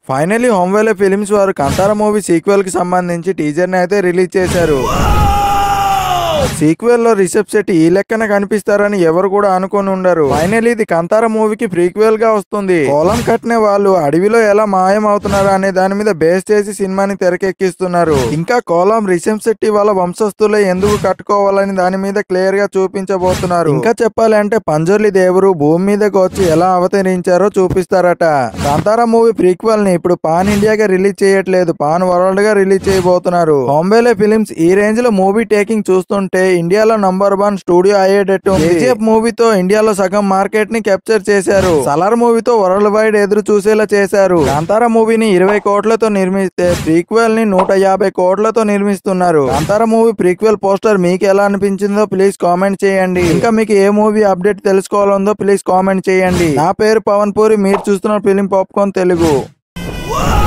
finally హోమ్వేలే films వారు కంతార movie sequel కి సంబంధించి టీజర్ ని అయితే రిలీజ్ చేశారు సీక్వెల్ లో రిషబ్ శెట్టి ఈ లెక్కన కనిపిస్తారని ఎవరు కూడా అనుకొని ఉండరు ఫైనల్ ఇది కంతార మూవీకి ప్రీక్వెల్ గా వస్తుంది కోలం కట్టిన వాళ్ళు అడవిలో ఎలా మాయం అవుతున్నారు అనే దాని మీద బేస్ చేసి సినిమాని తెరకెక్కిస్తున్నారు ఇంకా కోలం రిషబ్ శెట్టి వాళ్ళ వంశస్థులే ఎందుకు కట్టుకోవాలని దాని మీద క్లియర్ గా చూపించబోతున్నారు ఇంకా చెప్పాలంటే పంజర్లి దేవుడు భూమి మీదకి వచ్చి ఎలా అవతరించారో చూపిస్తారట కాంతారా మూవీ ప్రీక్వెల్ ని ఇప్పుడు పాన్ ఇండియాగా రిలీజ్ చేయట్లేదు పాన్ వరల్డ్ గా రిలీజ్ చేయబోతున్నారు బాంబేలే ఫిలిమ్స్ ఈ రేంజ్ లో మూవీ టేకింగ్ చూస్తుంటే ఇండియాలో నంబర్ వన్ స్టూడియో అయ్యేటట్టు కేజీఎఫ్ మూవీతో ఇండియాలో సగం మార్కెట్ ని క్యాప్చర్ చేశారు సలార్ మూవీతో వరల్డ్ వైడ్ ఎదురు చూసేలా చేశారు కాంతారా మూవీని ఇరవై కోట్లతో నిర్మిస్తే ప్రీక్వెల్ ని నూట యాభై కోట్లతో నిర్మిస్తున్నారు కాంతారా మూవీ ప్రీక్వెల్ పోస్టర్ మీకు ఎలా అనిపించిందో ప్లీజ్ కామెంట్ చేయండి ఇంకా మీకు ఏ మూవీ అప్డేట్ తెలుసుకోవాలందో ప్లీజ్ కామెంట్ చేయండి నా పేరు పవన్ పూరి మీరు చూస్తున్న ఫిలిం పాప్కార్న్ తెలుగు